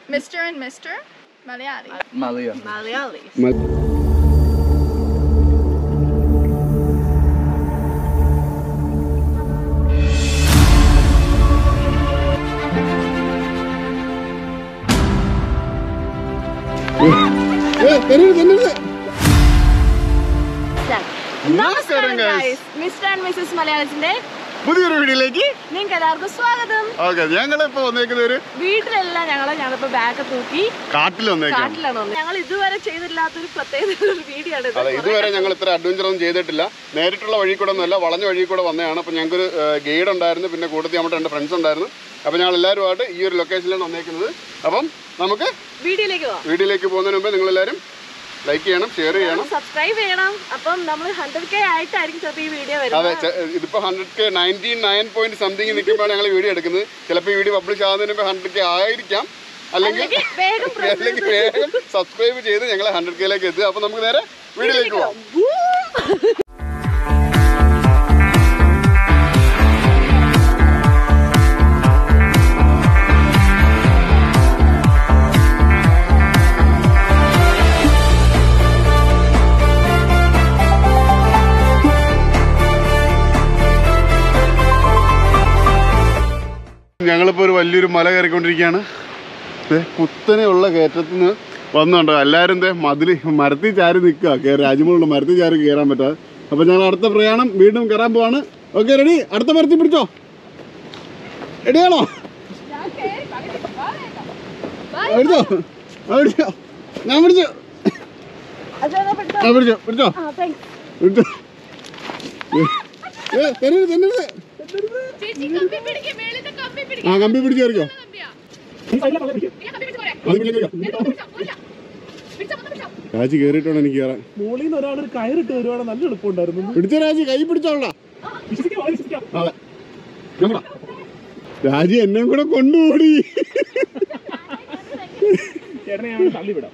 Mr. and Mr. Malayali. Malayalam Malayalis. നമസ്കാരം guys mister and missus മലയാളത്തിന്റെ പുതിയൊരു വീഡിയോയിലേക്ക് നിങ്ങൾക്ക് എല്ലാവർക്കും സ്വാഗതം ഓക്കെ ഞങ്ങളിപ്പോ വന്നേക്കുന്ന ഒരു വീട്ടിലെല്ലാം ഞങ്ങള് ഞങ്ങളിപ്പോ ബാഗ് തൂക്കി കാട്ടിൽ വന്നേക്കാണ് കാട്ടിലാണ് വന്നത് ഞങ്ങൾ ഇതുവരെ ചെയ്തില്ലാത്തൊരു പ്രത്യേക ഒരു വീഡിയോ ആണ് ഇത്. അതെ ഇതുവരെ ഞങ്ങൾ ഇത്ര അഡ്വഞ്ചർ ഒന്നും ചെയ്തിട്ടില്ല നേരിട്ടുള്ള വഴി കൂടെ ഒന്നുമല്ല വളഞ്ഞ വഴി കൂടെ വന്നതാണ് അപ്പോൾ ഞങ്ങൾക്കൊരു ഗൈഡ് ഉണ്ടായിരുന്നു പിന്നെ കൂട്ടത്തിൽ നമ്മുടെ രണ്ട് ഫ്രണ്ട്സ് ഉണ്ടായിരുന്നു അപ്പോൾ ഞങ്ങൾ എല്ലാവരുമായിട്ട് ഈ ഒരു ലൊക്കേഷനിലാണ് വന്നേക്കുന്നത് അപ്പം നമുക്ക് വീഡിയോയിലേക്ക് പോവാം വീഡിയോയിലേക്ക് പോകുന്നതിന് മുമ്പ് നിങ്ങളെല്ലാവരും ലൈക്ക് ചെയ്യണം ഷെയർ ചെയ്യണം സബ്സ്ക്രൈബ് ചെയ്യണം അപ്പം നമ്മൾ ഹൺഡ്രഡ് കെ ആയിട്ടായിരിക്കും ചിലപ്പോൾ ഈ വീഡിയോ അതെ വരുന്നത് ചെ- ഇതിപ്പോ hundred K ninety nine point something നിൽക്കുമ്പോഴാണ് ഞങ്ങൾ വീഡിയോ എടുക്കുന്നത് ചിലപ്പോൾ ഈ വീഡിയോ പബ്ലിഷ് ആകുന്നതിന് മുമ്പ് ഹൺഡ്രഡ് കെ ആയിരിക്കാം അല്ലെങ്കിൽ അല്ലെങ്കിൽ വേഗം press അല്ലെങ്കിൽ വേഗം സബ്സ്ക്രൈബ് ചെയ്ത് ഞങ്ങളെ ഹൺഡ്രഡ് കെയിലേക്ക് എത്തുക അപ്പോൾ നമുക്ക് നേരെ വീഡിയോയിലേക്ക് പോകാം ഞങ്ങളിപ്പോൾ ഒരു വലിയൊരു മല കയറിക്കൊണ്ടിരിക്കുകയാണ് ദേ കുത്തനെ ഉള്ള കയറ്റത്തിൽ നിന്ന് വന്നുണ്ടോ എല്ലാവരും ദേ മതിൽ മരത്തിൽ ചാരി നിൽക്കുക കയറി രാജ്യമുള്ള മരത്തിൽ ചാരി കയറാൻ പറ്റാതെ അപ്പോൾ ഞങ്ങൾ അടുത്ത പ്രയാണം വീണ്ടും കയറാൻ പോവാണ് ഓക്കെ റെഡി അടുത്ത മരത്തിൽ പിടിച്ചോ റെഡിയാണോ പിടിച്ചോ ആ, പിടിച്ചോ ഞാൻ പിടിച്ചു ആ പിടിച്ചോ പിടിച്ചോ പിടിച്ചോ ഏ, തരരുത് തരരുത് ആ കമ്പി പിടിച്ച് കയറിക്കോ അത് പിടിച്ചോ രാജി കയറിയിട്ടാണ് എനിക്ക് കയറാൻ മോളിൽ നിന്ന് ഒരാൾ ഒരു കയറിട്ട് വരുവാണ് നല്ല എളുപ്പമുണ്ടായിരുന്നു പിടിച്ച രാജി കൈ പിടിച്ചോളാം വിശ്വസിക്കാം വളരെ വിശ്വസിക്കാം അതെ ഞമ്മടാ. രാജി എന്നെ കൂടെ കൊണ്ടുപോടി ചേട്ടനെ ഞാൻ തള്ളിവിടാം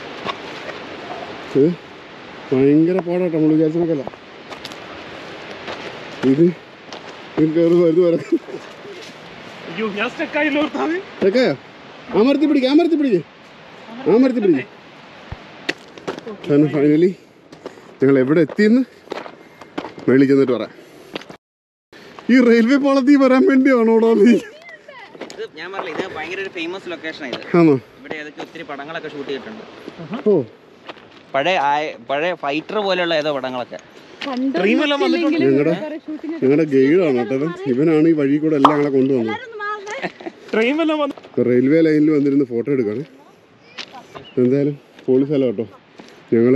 ഇത് ഭയങ്കര പാടാട്ടോ നമ്മൾ വിചാരിച്ചൊക്കെയല്ല ഇത് ഇത് കയറി വരുന്നു വരാം അയ്യോ ഞാൻ സ്റ്റക്കായില്ലോ ഓർത്താതെ കേക്കായോ ആ മരത്തി പിടിക്ക് ആ മരത്തി പിടിക്ക് ആ മരത്തി പിടിക്ക് കാരണം ഫൈനലി ഞങ്ങൾ എവിടെ എത്തിയെന്ന് മേളിൽ ചെന്നിട്ട് പറയാം ഈ റെയിൽവേ പാളത്തിൽ വരാൻ വേണ്ടിയാണോടാ നീ ഇത് ഞാൻ പറഞ്ഞില്ല ഇത് ഭയങ്കര ഒരു ഫേമസ് ലൊക്കേഷനാണ് ഇത് ആണോ ഇവിടെ ഏതൊക്കെ ഒത്തിരി പടങ്ങളൊക്കെ ഷൂട്ട് ചെയ്തിട്ടുണ്ട് ഓ പഴയ ആയ- പഴയ ഫൈറ്റർ പോലെയുള്ള ഏതോ പടങ്ങളൊക്കെ ട്രെയിനെല്ലാം വന്നിട്ടുണ്ട് ഞങ്ങളുടെ ഞങ്ങളുടെ ഗൈഡാണ് കേട്ടോ ഇവൻ ഇവനാണ് ഈ വഴി കൂടെ എല്ലാം ഞങ്ങളെ കൊണ്ടുവന്നത് ട്രെയിൻ വല്ലതും വന്നു ഇപ്പൊ റെയിൽവേ ലൈനിൽ വന്നിരുന്ന് ഫോട്ടോ എടുക്കാണ് എന്തായാലും പൊളി സ്ഥലം കേട്ടോ ഞങ്ങൾ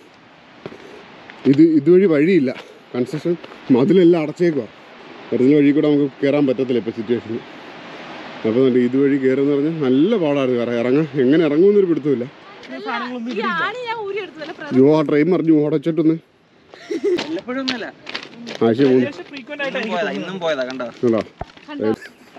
ഇത് ഇതുവഴി വഴിയില്ല കൺസ്ട്രക്ഷൻ മതിലെല്ലാം അടച്ചേക്കുക വരുന്ന വഴി കൂടെ നമുക്ക് കയറാൻ പറ്റത്തില്ല ഇപ്പോൾ സിറ്റുവേഷന് അപ്പോൾ എന്നിട്ട് ഇതുവഴി കയറുമെന്ന് പറഞ്ഞാൽ നല്ല പാടാണ് കയറാൻ ഇറങ്ങാൻ എങ്ങനെ ഇറങ്ങുമെന്നൊരു പിടുത്തമില്ല സാധനങ്ങളൊന്നും ഈ ആണി ഞാൻ ഊരി എടുത്തു വല്ല ജോ ആ ട്രെയിൻ മറിഞ്ഞു ഓടച്ചിട്ടൊന്ന് വല്ലപ്പോഴും ഒന്നുമല്ല ആശയം പോകുന്നു ഏകദേശം ഫ്രീക്വന്റ് ആയിട്ട് ഇന്നും പോയതാ ഇന്നും പോയതാ കണ്ടോ കേട്ടോ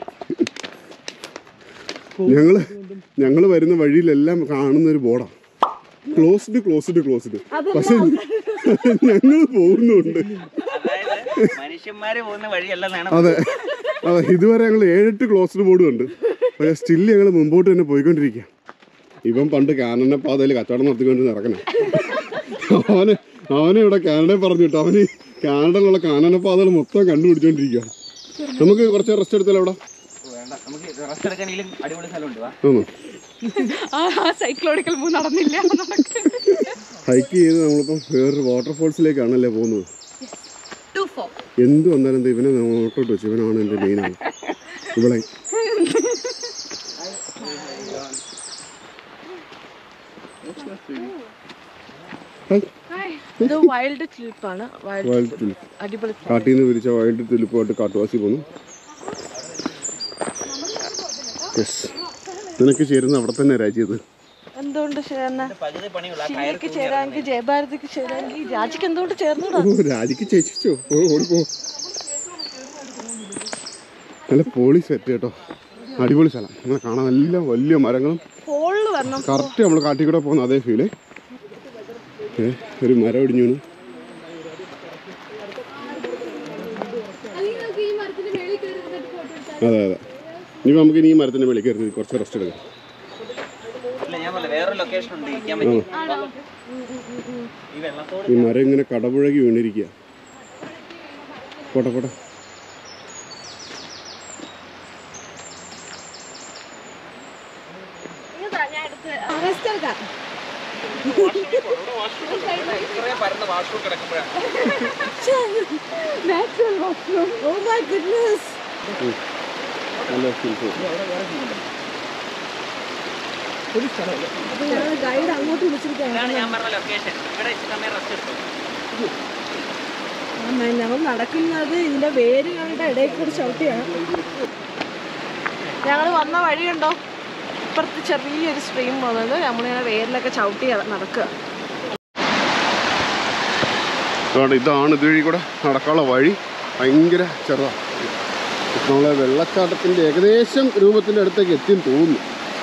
ഞങ്ങള് ഞങ്ങള് വരുന്ന വഴിയിലെല്ലാം കാണുന്ന ഒരു ബോർഡാണ് ക്ലോസ്ഡ് ക്ലോസ്ഡ് ക്ലോസ്ഡ് പക്ഷെ ഞങ്ങൾ പോകുന്നുണ്ട് അതായത് മനുഷ്യന്മാര് പോകുന്ന വഴിയല്ലെന്നാണ് അതെ അതെ ഇതുവരെ ഞങ്ങൾ ഏഴെട്ട് ക്ലോസ്ഡ് ബോർഡ് ഉണ്ട് പക്ഷെ സ്റ്റിൽ ഞങ്ങൾ മുമ്പോട്ട് തന്നെ പോയിക്കൊണ്ടിരിക്കുക ഇവൻ പണ്ട് കാനന പാതയിൽ കച്ചവടം നടത്തിക്കൊണ്ട് നടക്കണേ അവന് അവനെ ഇവിടെ കാനഡയിൽ പറഞ്ഞു കേട്ടോ അവന് കാനഡയിലുള്ള കാനന പാതകൾ മൊത്തം കണ്ടുപിടിച്ചോണ്ടിരിക്കുക നമുക്ക് കുറച്ച് റെസ്റ്റ് എടുത്താലോ അവിടെ വേണ്ട നമുക്ക് റെസ്റ്റ് എടുക്കണമെങ്കിലും അടിപൊളി സ്ഥലമുണ്ട് വാ ആണോ ആ സൈക്ലോണിക്കൽ മൂവ് നടന്നില്ല ഹൈക്ക് ചെയ്ത് നമ്മളിപ്പം വേറൊരു വാട്ടർഫോൾസിലേക്കാണല്ലേ പോകുന്നത് ടു ഫോർ എന്ത് വന്നാലും ദേ ഇവനെ നോട്ടോട്ട് വെച്ചു ഇവനാണ് എൻ്റെ മെയിൻ ആൾ ഇവളെ ഹായ്. ഇത് വൈൽഡ് ക്ലിപ്പാണ് വൈൽഡ് വൈൽഡ് തുലിപ്പ് അടിപൊളി കാട്ടിൽ നിന്ന് വിരിച്ച വൈൽഡ് തുലിപ്പുമായിട്ട് കാട്ടുവാസി പോന്നു യെസ് നിനക്ക് ചേരുന്ന അവിടെ തന്നെ രാജ്യത് എന്തുകൊണ്ട് ചേർന്ന പകുതി പണിയുള്ള ഷില്ലിക്ക് ചേരാമെങ്കിൽ ജയഭാരതിക്ക് ചേരാമെങ്കിൽ രാജിക്ക് എന്തുകൊണ്ട് ചേർന്നൂടാ ഓ രാജിക്ക് ചേച്ചിച്ചോ ഓ ഓടിപ്പോ നല്ല പോളി സെറ്റ് കേട്ടോ അടിപൊളി സ്ഥലം നമ്മളെ കാണാൻ നല്ല വലിയ മരങ്ങളും ഫോളില് വരണം കറക്റ്റ് നമ്മൾ കാട്ടിൽ കൂടെ പോകുന്ന അതേ ഫീല് ഏ, ഒരു മരം ഇടിഞ്ഞു വീണു. അതെ അതെ ഇനി നമുക്ക് ഇനി ഈ മരത്തിന്റെ മേളിൽ കയറി കുറച്ച് റെസ്റ്റ് എടുക്കാം ഇല്ല ഞാൻ പറഞ്ഞ വേറൊരു ലൊക്കേഷൻ ഉണ്ട് ഇരിക്കാൻ പറ്റും ഈ വെള്ളത്തോട് ഈ മരം ഇങ്ങനെ കടപുഴകി വീണിരിക്കുക പോട്ടെ പോട്ടെ ഇത്രയും പരന്ന വാഷ്റൂം കിടക്കുമ്പോഴാണ് ഓ മൈ ഗുഡ്നസ് നല്ല ഫീൽസ് ഗൈഡ് അങ്ങോട്ട് വിളിച്ചിരിക്കുകയാണ് ഇതാണ് ഞാൻ പറഞ്ഞ ലൊക്കേഷൻ ഇവിടെ ഇച്ചിരി സമയം റെസ്റ്റ് എടുത്തു ഞങ്ങൾ നടക്കുന്നത് ഇതിന്റെ വേരുകളുടെ ഇടയിൽ കൂടി ചവിട്ടിയാണ് ഞങ്ങൾ വന്ന വഴിയുണ്ടോ ഇപ്പുറത്ത് ചെറിയൊരു സ്ട്രീം വന്നത് നമ്മളിങ്ങനെ വേരിലൊക്കെ ചവിട്ടി നടക്കുക അതുകൊണ്ട് ഇതാണ് ഇതുവഴി കൂടെ നടക്കാനുള്ള വഴി ഭയങ്കര ചെറുതാണ് നമ്മളെ വെള്ളച്ചാട്ടത്തിൻ്റെ ഏകദേശം രൂപത്തിൻ്റെ അടുത്തേക്ക് എത്തിയെന്ന് തോന്നുന്നു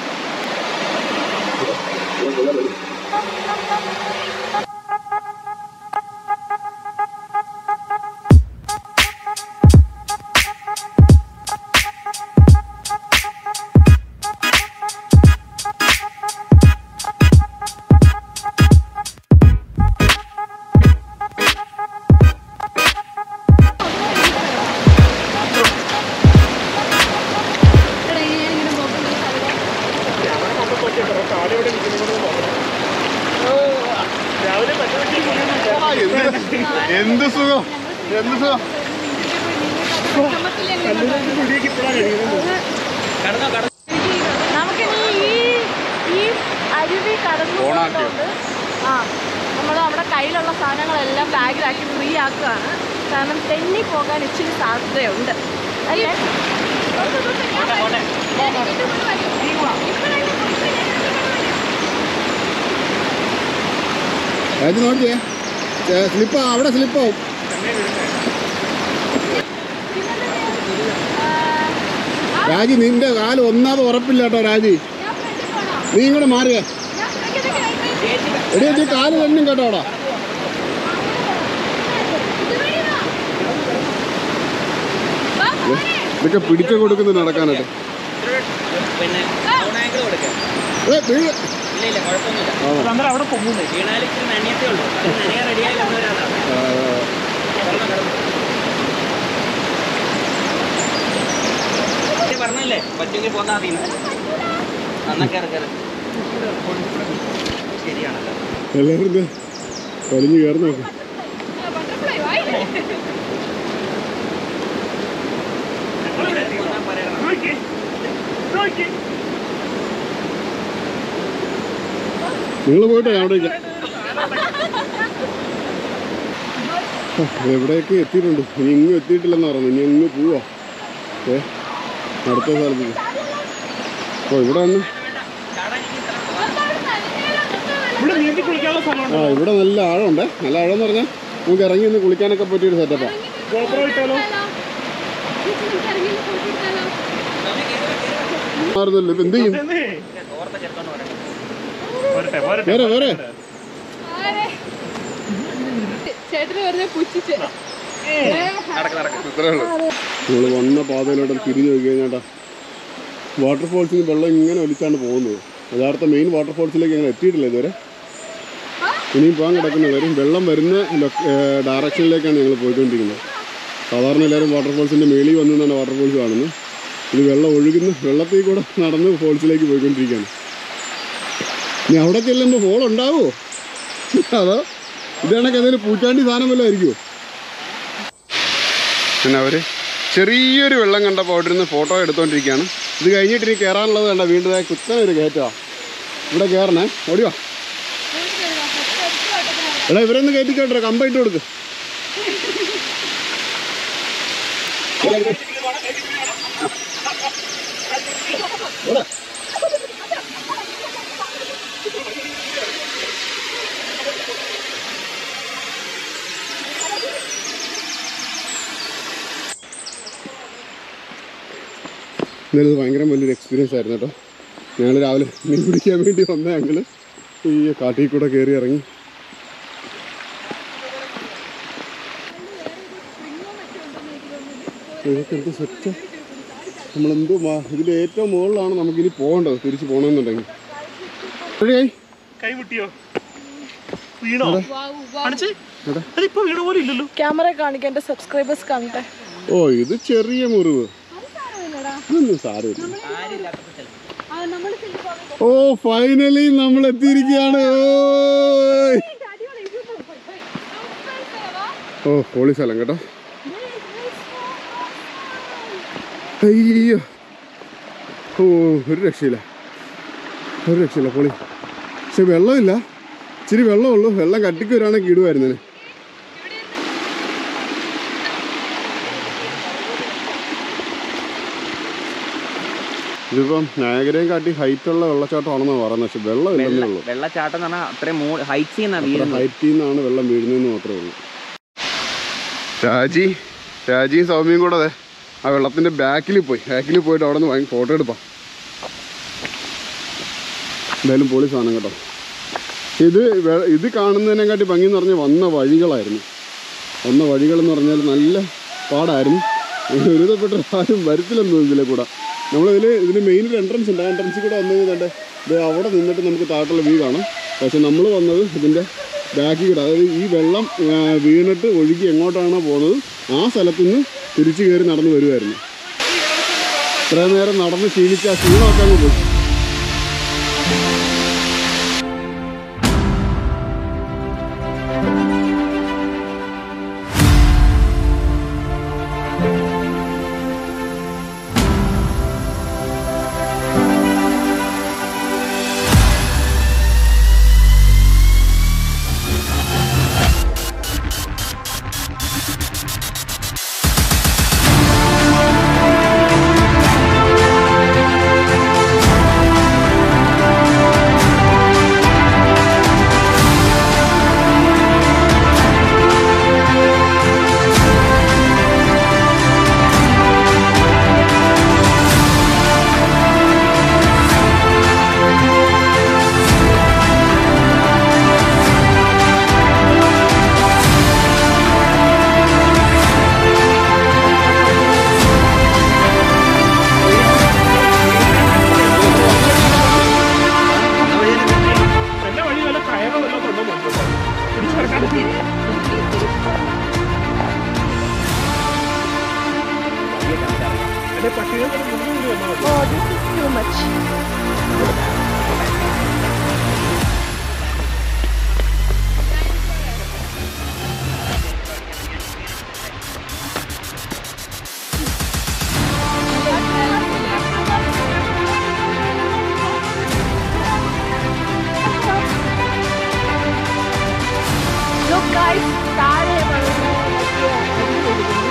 രാവിലെ പറ്റുമെങ്കിൽ എന്ത് സുഖം എന്ത് സുഖം കുടിയൊക്കെ ഇപ്പോഴാണ് കഴിയുന്നത് കടന്നോ കടന്നോ നമുക്കിനി ഈ ഈ അരുവി കടന്നു പോകുന്നതുകൊണ്ട് ആ നമ്മൾ നമ്മുടെ കയ്യിലുള്ള സാധനങ്ങളെല്ലാം ബാഗിലാക്കി ഫ്രീ ആക്കുകയാണ് കാരണം തെന്നി പോകാൻ ഇച്ചിരി സാധ്യതയുണ്ട് അല്ലേ രാജു നോക്കിയേ സ്ലിപ്പ് അവിടെ സ്ലിപ്പാവും രാജി നിന്റെ കാല് ഒന്നാമത് ഉറപ്പില്ല കേട്ടോ രാജി നീ ഇങ്ങോട്ട് മാറിയ എടി നീ കാല് തന്നെ കേട്ടോ അവിടെ ഇതൊക്കെ പിടിച്ചു കൊടുക്കുന്നു നടക്കാനായിട്ട് പിന്നെ ആംഗിൾ കൊടുക്കാം ഏ, വീഴ്. ഇല്ല ഇല്ല കുഴപ്പമൊന്നുമില്ല ആ, അന്നേരം അവിടെ പൊങ്ങുന്നേ വീണാൽ ഇച്ചിരി നനയത്തേ ഉള്ളൂ അത് നനയാൻ റെഡിയായി വന്നവരാണ് ആ, കടന്നോ കടന്നോ ഇത് പറഞ്ഞല്ലേ പറ്റുമെങ്കിൽ പോന്നാ മതി അന്നാ കയറി കയറി ശരിയാണല്ലോ എല്ലാവരും ഇത് വലിഞ്ഞു കയറി നോക്ക് പോന്നാ പറയണം നോക്കി നോക്കി നിങ്ങൾ പോയിട്ടോ ഞാൻ അവിടെ ഇരിക്കാം. ആ, എവിടെയൊക്കെ എത്തിയിട്ടുണ്ട് ഇനി ഇങ്ങും എത്തിയിട്ടില്ലെന്ന് പറഞ്ഞു ഇനി ഇങ്ങ് പോവാ ഏ അടുത്ത സ്ഥലത്തേക്ക് ഓ ഇവിടെ വന്ന് ഇവിടെ നീന്തി കുളിക്കാനുള്ള സ്ഥലമുണ്ട് ആ ഇവിടെ നല്ല ആഴമുണ്ട് നല്ല ആഴം എന്ന് പറഞ്ഞാൽ നമുക്ക് ഇറങ്ങി ഒന്ന് കുളിക്കാനൊക്കെ പറ്റിയൊരു സെറ്റപ്പാണ് ഗോപുരം ഇട്ടാലോ മാറുന്നല്ലോ ഇപ്പം എന്ത് ചെയ്യും എന്നേ ഓർത്ത ചെറുക്കം പറയണം വരട്ടെ വരട്ടെ വേറെ വേറെ ചേട്ടന് വെറുതെ പുച്ഛിച്ച് നടക്ക് നടക്ക് ഇത്രേ ഉള്ളൂ നമ്മൾ വന്ന പാതയിലോട്ട് തിരിഞ്ഞു നോക്കി കഴിഞ്ഞാട്ടാ വാട്ടർഫോൾസിൽ നിന്ന് വെള്ളം ഇങ്ങനെ ഒലിച്ചാണ് പോകുന്നത് യഥാർത്ഥ മെയിൻ വാട്ടർഫോൾസിലേക്ക് അങ്ങനെ എത്തിയിട്ടില്ല ഇതുവരെ ഇനിയും പോകാൻ കിടക്കുന്ന വരും വെള്ളം വരുന്ന ഡയറക്ഷനിലേക്കാണ് ഞങ്ങൾ പോയിക്കൊണ്ടിരിക്കുന്നത് സാധാരണ എല്ലാവരും വാട്ടർഫോൾസിൻ്റെ മേളിൽ വന്നു നിന്നാണ് വാട്ടർഫോൾസ് കാണുന്നത് ഇത് വെള്ളം ഒഴുകുന്ന വെള്ളത്തിൽ കൂടെ നടന്ന് ഫോൾസിലേക്ക് പോയിക്കൊണ്ടിരിക്കുകയാണ് ഇനി അവിടെ ചെല്ലുമ്പോൾ ഫോൾ ഉണ്ടാവുമോ അതോ ഇതാണെങ്കിൽ അതിൽ പൂച്ചാണ്ടി സാധനം വല്ലതും ആയിരിക്കുമോ പിന്നെ അവർ ചെറിയൊരു വെള്ളം കണ്ടപ്പോൾ അവിടെ ഇരുന്ന് ഫോട്ടോ എടുത്തോണ്ടിരിക്കുകയാണ് ഇത് കഴിഞ്ഞിട്ട് ഇനി കയറാനുള്ളത് കണ്ട വീണ്ടും ദേ കുത്തനെ ഒരു കയറ്റമാണ് ഇവിടെ കയറണേ ഓടിയോ എടാ ഇവരൊന്ന് കയറ്റിക്കോട്ടെ കമ്പിട്ട് കൊടുക്ക് ഓടാ. ഇന്നലെ ഇത് ഭയങ്കര വലിയൊരു എക്സ്പീരിയൻസ് ആയിരുന്നു കേട്ടോ ഞങ്ങൾ രാവിലെ മീൻ പിടിക്കാൻ വേണ്ടി വന്ന ഞങ്ങൾ ഈ കാട്ടിൽ കൂടെ കയറി ഇറങ്ങി ഇതൊക്കെ എന്ത് സെറ്റ് നമ്മളെന്തോ മാ- ഇതിൻ്റെ ഏറ്റവും മുകളിലാണ് നമുക്കിനി പോകേണ്ടത് തിരിച്ച് പോകണമെന്നുണ്ടെങ്കിൽ റെഡിയായി കൈ മുട്ടിയോ വീണോ കാണിച്ച് അതിപ്പോ വീണ പോലെ ഇല്ലല്ലോ ക്യാമറ കാണിക്കാൻ എൻ്റെ സബ്സ്ക്രൈബേഴ്സ് കാണട്ടെ ഓ ഇത് ചെറിയ മുറിവ് ഇതൊന്നും സാരമില്ല ഓ ഫൈനലി നമ്മൾ എത്തിയിരിക്കുകയാണ് ഓയ്. ഓ പൊളി സ്ഥലം കേട്ടോ അയ്യോ ഓ ഒരു രക്ഷയില്ല ഒരു രക്ഷയില്ല പൊളി പക്ഷെ വെള്ളമില്ല ഇച്ചിരി വെള്ളമുള്ളൂ വെള്ളം കട്ടിക്ക് വരാണെങ്കിൽ ഇടുമായിരുന്നു ഇതിപ്പം നായകരെയും കാട്ടി ഹൈറ്റ് ഉള്ള വെള്ളച്ചാട്ടമാണെന്നാണ് പറയുന്നത് പക്ഷെ വെള്ളമില്ലെന്നേ ഉള്ളൂ വെള്ളച്ചാട്ടം എന്ന് പറഞ്ഞാൽ അത്രയും ഹൈറ്റ്സ് ചെയ്യുന്ന അത്ര വീഴുന്നത് ഹൈറ്റിൽ നിന്നാണ് വെള്ളം വീഴുന്നതെന്ന് മാത്രമേ ഉള്ളൂ രാജി രാജിയും സൗമ്യയും കൂടെ അതെ ആ വെള്ളത്തിന്റെ ബാക്കിൽ പോയി ബാക്കിൽ പോയിട്ട് അവിടെ നിന്ന് വാങ്ങി ഫോട്ടോ എടുപ്പാം എന്തായാലും പൊളി സാധനം കേട്ടോ ഇത് വെ- ഇത് കാണുന്നതിനെക്കാട്ടി ഭംഗി എന്ന് പറഞ്ഞാൽ വന്ന വഴികളായിരുന്നു വന്ന വഴികളെന്ന് പറഞ്ഞാൽ നല്ല പാടായിരുന്നു ഒരുവിധപ്പെട്ട ആരും വരത്തില്ലെന്ന് തോന്നുന്നു ഇതിലെ കൂടെ നമ്മളിതിൽ ഇതിന് മെയിൻ ഒരു എൻട്രൻസ് ഉണ്ട് ആ എൻട്രൻസിൽ കൂടെ വന്നു കഴിഞ്ഞാൽ ഇത് അവിടെ നിന്നിട്ട് നമുക്ക് താഴത്തുള്ള വ്യൂ കാണാം പക്ഷെ നമ്മൾ വന്നത് ഇതിൻ്റെ ബാക്കിൽ കൂടെ അതായത് ഈ വെള്ളം ആ, വീണിട്ട് ഒഴുകി എങ്ങോട്ടാണോ പോകുന്നത് ആ സ്ഥലത്തു നിന്ന് തിരിച്ചു കയറി നടന്നു വരുമായിരുന്നു ഇത്രയും നേരം നടന്ന് ക്ഷീണിച്ച് ആ ക്ഷീണമൊക്കെ അങ്ങ് പോയി എന്റെ വഴി വല്ല കയറോ വല്ല കൊണ്ടോ നോക്കട്ടോ പിടിച്ചെടുക്കാൻ എന്റെ പട്ടികൾ മുന്നിൽ വന്നാൽ മതി oh this is too much Look guys, താഴെ വളരെ വലിയ അരുവി ഒഴുകുന്നു.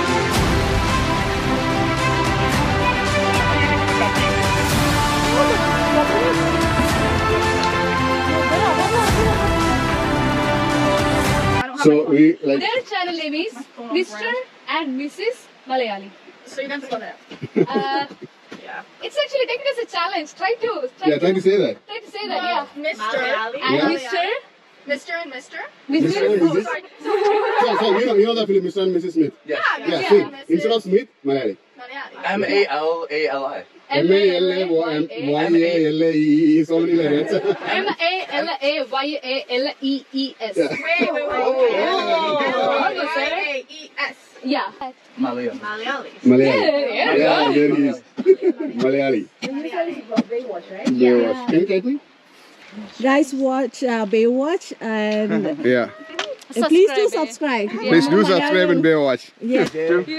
So we like Their channel name is Mr. and Mrs. Malayali. So you can follow that. Uh, It's actually taken as a challenge. Try to try, yeah, trying to say that. try to say that. Yeah. Mr. And Yeah. Mr. Mr. and Mr. Mr. and Mrs. Mrs. So, so you know, you know that film, Mr. and Mrs. Smith. Yes. Yeah, Smith. Instead of Smith, Malayali. M A L A L I. M A L A Y Y A L A E E. So many letters. M A L A Y A L E E S. Wait, wait, wait, wait. Almost there. A-E-S. Yeah. Malayalam. Malayali. Malayali. Yeah. Yeah, there he is. Malayali. Baywatch. Can you type please? guys watch uh, Baywatch and Yeah. and please do subscribe. Please do subscribe and Baywatch. Yeah.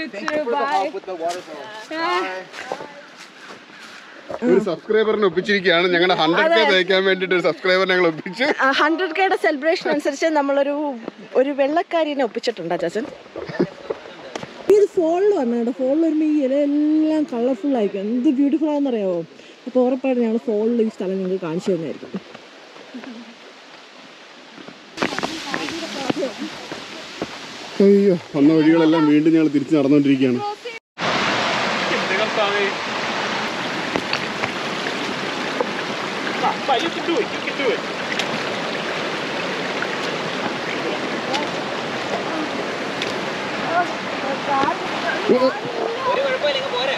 ഒരു സബ്സ്ക്രൈബറിനെ ഒപ്പിച്ചിരിക്കുകയാണ് ഞങ്ങളുടെ hundred K തയ്ക്കാൻ വേണ്ടിട്ട് ഒരു subscriber ഞങ്ങൾ ഒപ്പിച്ച് hundred കെയുടെ celebration അനുസരിച്ച് നമ്മളൊരു ഒരു വെള്ളക്കാരിനെ ഒപ്പിച്ചിട്ടുണ്ട് ചാച്ചൻ ഇത് ഫോളിൽ വന്നു കേട്ടോ ഫോളിൽ വരുമ്പോൾ ഈ ഇലയെല്ലാം കളർഫുൾ ആയിരിക്കും എന്ത് ബ്യൂട്ടിഫുൾ ആണെന്ന് അറിയാമോ അപ്പോൾ ഉറപ്പായിട്ട് ഞങ്ങൾ ഫോളിൽ ഈ സ്ഥലം നിങ്ങൾക്ക് കാണിച്ചു തന്നായിരിക്കും അയ്യോ വന്ന വഴികളെല്ലാം വീണ്ടും ഞങ്ങൾ തിരിച്ച് നടന്നുകൊണ്ടിരിക്കുകയാണ് എന്റെ കർത്താവേ ആ, ആ, you can do it, you can do it. ഓ, ഓ, ഒരു കുഴപ്പമില്ലെങ്കിൽ പോരെ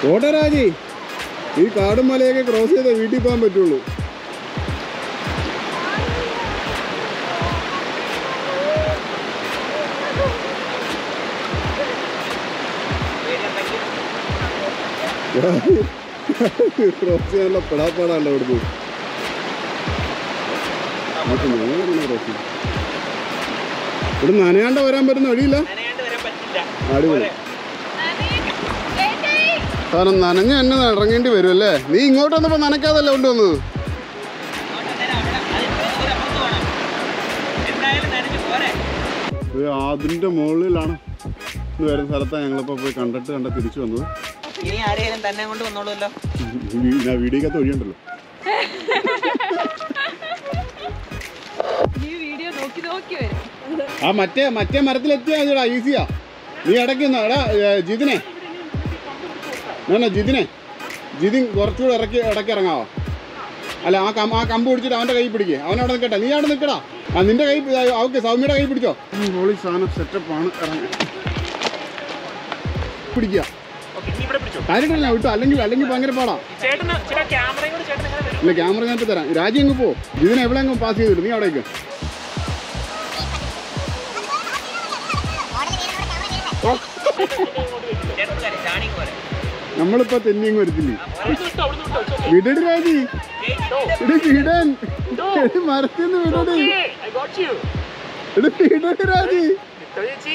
ഓട്ടെ രാജി ഈ കാടും മലയൊക്കെ ക്രോസ് ചെയ്തേ വീട്ടിൽ പോകാൻ പറ്റുള്ളൂ ക്രോസ് ചെയ്യാനുള്ള പെടാപ്പാടാണല്ലോ ഇവിടുന്ന് എന്നിട്ട് ഞങ്ങളെങ്ങനെ cross ചെയ്യും? ഇവിടെ നനയാണ്ട് വരാൻ പറ്റുന്ന വഴിയില്ല നനയാണ്ട് വരാൻ പറ്റില്ല അടിപൊളി കാരണം നനഞ്ഞ് തന്നെ ഇറങ്ങേണ്ടി വരും അല്ലേ നീ ഇങ്ങോട്ട് വന്നപ്പോ നനക്കാതല്ലേ കൊണ്ടുവന്നത് എന്തായാലും നനഞ്ഞു പോരെ ഇത് അതിന്റെ മുകളിലാണ് ഇത് വരുന്ന സ്ഥലത്താണ് ഞങ്ങളിപ്പോ പോയി കണ്ടിട്ട് കണ്ട തിരിച്ചു വന്നത് ഇനി ആരെയും തന്നെ കൊണ്ട് വന്നോളൂല്ലോ വീ- ഞാൻ വീഡിയോക്കകത്ത് ഒഴിയുണ്ടല്ലോ ഈ വീഡിയോ നോക്കി നോക്കി വരും ആ മറ്റേ മറ്റേ മരത്തിലെത്തിയാ മതിടാ ഈസിയാ നീ ഇടയ്ക്ക് ഒന്ന് എടാ ഏ, ജിതിനെ വേണോ ജിതിനെ ജിതിൻ കുറച്ചുകൂടെ ഇറക്കി ഇടയ്ക്ക് ഇറങ്ങാവോ അല്ല ആ കം ആ കമ്പ് പിടിച്ചിട്ട് അവന്റെ കൈ പിടിക്കേ അവനവിടെ നിൽക്കട്ടെ നീ അവിടെ നിൽക്കടാ ആ നിന്റെ കൈ ഓക്കെ സൗമ്യയുടെ കൈ പിടിച്ചോ ഹോളി സാധനം സെറ്റപ്പ് ആണ് ഇറങ്ങി പിടിക്കുക ഓക്കെ നീ ഇവിടെ പിടിച്ചോ കാര്യമില്ല വിട്ടു അല്ലെങ്കിൽ അല്ലെങ്കിൽ ഭയങ്കര പാടാ ചേട്ടന് ചേട്ടാ ക്യാമറയും കൂടെ ചേട്ടൻ എങ്ങനെ വരും ഇല്ല ക്യാമറ ഞാൻ ഇപ്പൊ തരാം രാജി അങ്ങ് പോ ഇതിനെ എവിടെ അങ്ങ് പാസ് ചെയ്തിട്ട് നീ അവിടേക്ക് ചേട്ടൻ കാര്യം ചാണി പോരെ നമ്മളിപ്പോ തെന്നി അങ്ങ് വരത്തില്ലേ അവിടുന്ന് വിട്ടോ അവിടുന്ന് വിട്ടോ It's okay. വിടടി രാജി Hey, ഇടി വിടാൻ എടി മരത്തിന്ന് വിടടി okay, I got you. എടി വിടടി രാജി വിട്ടോ ചേച്ചി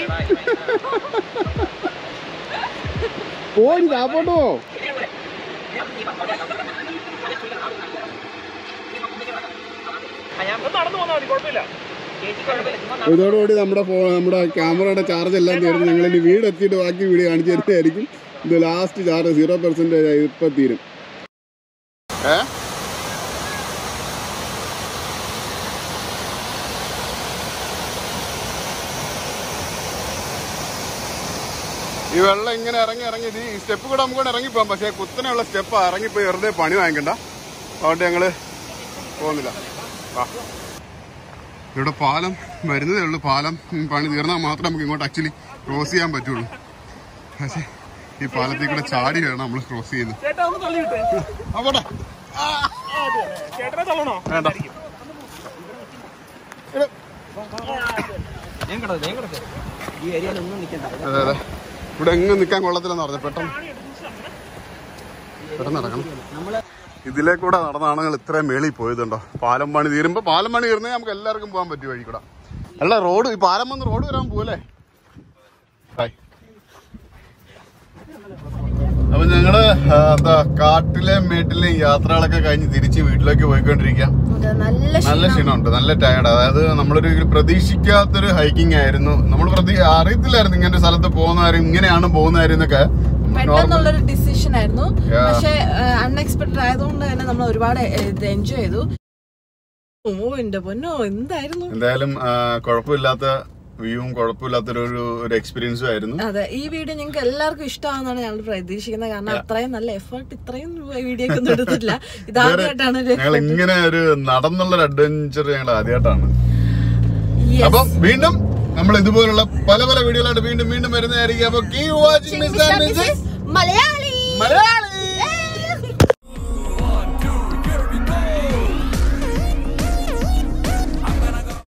പോയി താപ്പോട്ട് പോ ആ, ഞാൻ ഇപ്പൊ നടന്നു പോന്നാ മതി കുഴപ്പമില്ല ചേച്ചി കുഴപ്പമില്ല ചുമ്മാ ഇതോടുകൂടി നമ്മുടെ ഫോ നമ്മുടെ ക്യാമറയുടെ ചാർജ് എല്ലാം തീർന്ന് ഞങ്ങൾ ഇനി വീട് എത്തിയിട്ട് ബാക്കി വീഡിയോ കാണിച്ചു തരുന്നതായിരിക്കും ഇത് ലാസ്റ്റ് ചാർജ് സീറോ പെർസെൻറ്റേജ് ഇപ്പം തീരും ഏ ഈ വെള്ളം ഇങ്ങനെ ഇറങ്ങി ഇറങ്ങി ഇത് ഈ സ്റ്റെപ്പ് കൂടെ നമുക്ക് ഇറങ്ങി പോകാം പക്ഷേ കുത്തനെയുള്ള സ്റ്റെപ്പ് ഇറങ്ങിപ്പോയി വെറുതെ പണി വാങ്ങിക്കണ്ട അതുകൊണ്ട് ഞങ്ങള് പോകുന്നില്ല വാ ഇവിടെ പാലം വരുന്നതേ ഉള്ളൂ പാലം ഉം, പണി തീർന്നാൽ മാത്രമേ നമുക്ക് ഇങ്ങോട്ട് ആക്ച്വലി ക്രോസ് ചെയ്യാൻ പറ്റുള്ളൂ പക്ഷേ ഈ പാലത്തിൽ കൂടെ ചാടി വേണം നമ്മൾ ക്രോസ് ചെയ്യുന്നത് ചേട്ടാ ഒന്ന് തള്ളി വിട്ടേ അവിടെ ആ, അതെ, അതെ. ചേട്ടനെ തള്ളണോ വേണ്ട. ഞാൻ കിടക്കും ഞാൻ കിടക്കും ഈ ഏരിയയിൽ ഒന്നും നിൽക്കണ്ട അതെ അതെ ഇവിടെ എങ്ങും നിൽക്കാൻ കൊള്ളത്തില്ലെന്ന് പറഞ്ഞു പെട്ടെന്ന് പെട്ടെന്ന് നടക്കണം ഇതിലെ കൂടെ നടന്നാണ് ഞങ്ങൾ ഇത്രയും മേളിൽ പോയതുണ്ടോ പാലം പണി തീരുമ്പോ പാലം പണി തീർന്നേ നമുക്ക് എല്ലാവർക്കും പോകാൻ പറ്റും വഴി കൂടെ അല്ല റോഡ് ഈ പാലം വന്ന് റോഡ് വരാൻ പോവല്ലേ ഹായ് അപ്പൊ ഞങ്ങള് ആ, എന്താ കാട്ടിലെയും മേട്ടിലെയും യാത്രകളൊക്കെ കഴിഞ്ഞ് തിരിച്ച് വീട്ടിലേക്ക് പോയിക്കൊണ്ടിരിക്കാം നല്ല നല്ല ക്ഷീണമുണ്ട് നല്ല ടയർഡ് അതായത് നമ്മളൊരു പ്രതീക്ഷിക്കാത്തൊരു ഹൈക്കിംഗ് ആയിരുന്നു നമ്മൾ പ്രതി അറിയത്തില്ലായിരുന്നു ഇങ്ങനെ ഒരു സ്ഥലത്ത് പോകുന്ന കാര്യം ഇങ്ങനെയാണ് പോകുന്ന കാര്യം എന്നൊക്കെ പെട്ടെന്നുള്ളൊരു ഡിസിഷൻ ആയിരുന്നു Yeah. പക്ഷെ അൺഎക്സ്പെക്ടഡ് ആയതുകൊണ്ട് തന്നെ നമ്മൾ ഒരുപാട് എൻജോയ് ചെയ്തു ഓ എന്റെ പൊന്നോ എന്തായിരുന്നു എന്തായാലും ആ, കുഴപ്പമില്ലാത്ത വ്യൂവും കുഴപ്പമില്ലാത്തൊരു ഒരു ഒരു എക്സ്പീരിയൻസും ആയിരുന്നു അതെ ഈ വീഡിയോ നിങ്ങൾക്ക് എല്ലാവർക്കും ഇഷ്ടമാണെന്നാണ് ഞങ്ങൾ പ്രതീക്ഷിക്കുന്നത് കാരണം അത്രയും നല്ല എഫേർട്ട് ഇത്രയും വീഡിയോക്ക് ഒന്നും എടുത്തിട്ടില്ല ഇതാദ്യമായിട്ടാണ് ഒരു ഞങ്ങൾ ഇങ്ങനെ ഒരു നടന്നുള്ളൊരു അഡ്വഞ്ചർ ഞങ്ങൾ ആദ്യമായിട്ടാണ് Yes. അപ്പം വീണ്ടും നമ്മൾ ഇതുപോലുള്ള പല പല വീഡിയോകളായിട്ട് വീണ്ടും വീണ്ടും വരുന്നതായിരിക്കും അപ്പൊ കീ വാച്ചിങ് മലയാളി മലയാളി